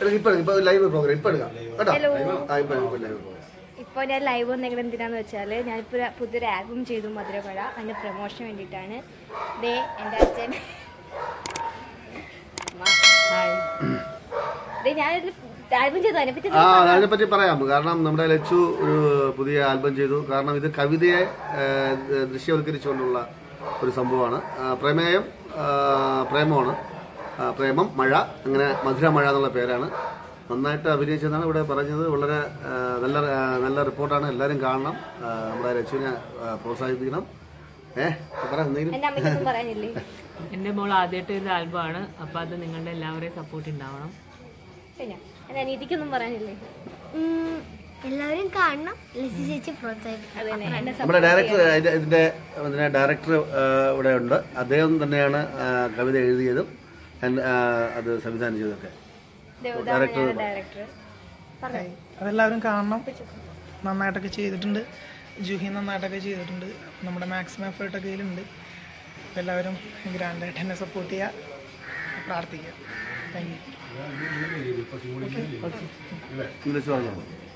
എടുക്ക്, ഇപ്പൊ എടുക്ക്, ഇപ്പൊ ലൈവ് പ്രോഗ്രാം ഇപ്പൊ എടുക്കാം കേട്ടോ Hello. ആ ഇപ്പൊ ഇപ്പൊ ലൈവ് പ്രോഗ്രാം ഇപ്പോൾ ഞാൻ ലൈവ് വന്നേക്കുന്നത് എന്തിനാന്ന് വെച്ചാൽ ഞാനിപ്പോൾ ഒരു പുതിയൊരു ആൽബം ചെയ്തു മധുരമഴ അതിൻ്റെ പ്രൊമോഷന് വേണ്ടിയിട്ടാണ് ദേ എൻ്റെ അച്ഛൻ ദേ ഞാനൊരു ആൽബം ചെയ്തു അതിനെപ്പറ്റി ആ അതിനെ പറ്റി പറയാം കാരണം നമ്മുടെ ലച്ചു ഒരു പുതിയ ആൽബം ചെയ്തു കാരണം ഇത് കവിതയെ ആ, ദൃശ്യവൽക്കരിച്ചുകൊണ്ടുള്ള ഒരു സംഭവമാണ് ആ, പ്രമേയം ആ, പ്രേമമാണ് ആ, പ്രേമം മഴ അങ്ങനെ മധുര മഴ എന്നുള്ള പേരാണ് നന്നായിട്ട് അഭിനയിച്ചെന്നാണ് ഇവിടെ പറഞ്ഞത് വളരെ ആ, നല്ല ആ, നല്ല റിപ്പോർട്ടാണ് എല്ലാവരും കാണണം ആ, നമ്മുടെ ലച്ചുവിനെ ആ, പ്രോത്സാഹിപ്പിക്കണം ഏഹ് പറ എന്തെങ്കിലും എൻ്റെ അമ്മയ്ക്കൊന്നും പറയാനില്ലേ എൻ്റെ മോൾ ആദ്യമായിട്ട് ഒരു ആൽബമാണ് അപ്പോൾ അത് നിങ്ങളുടെ എല്ലാവരുടെയും സപ്പോർട്ട് ഉണ്ടാവണം പിന്നെ എൻ്റെ അനീതിക്കൊന്നും പറയാനില്ലേ ഉം, എല്ലാവരും കാണണം ലസി ചേച്ചി പ്രോത്സാഹിപ്പിക്കും അത് തന്നെ എന്നെ നമ്മുടെ ഡയറക്ടർ ഇതിന്റെ ഇതിന്റെ ഇതിന്റെ ഡയറക്ടർ ആ, ഇവിടെ ഉണ്ട് അദ്ദേഹം തന്നെയാണ് ആ, കവിത എഴുതിയതും and, ആ, അത് സംവിധാനം ചെയ്തതൊക്കെ ദേവദാണ് ഡയറക്ടർ പറഞ്ഞു അതെല്ലാവരും കാണണം നന്നായിട്ടൊക്കെ ചെയ്തിട്ടുണ്ട് ജൂഹി നന്നായിട്ടൊക്കെ ചെയ്തിട്ടുണ്ട് നമ്മുടെ മാക്സിമം എഫേർട്ടൊക്കെ ഇതിലുണ്ട് അപ്പോൾ എല്ലാവരും ഗ്രാൻഡായിട്ട് എന്നെ സപ്പോർട്ട് ചെയ്യുക പ്രാർത്ഥിക്കുക താങ്ക് യു ഇംഗ്ലീഷ് പറഞ്ഞോ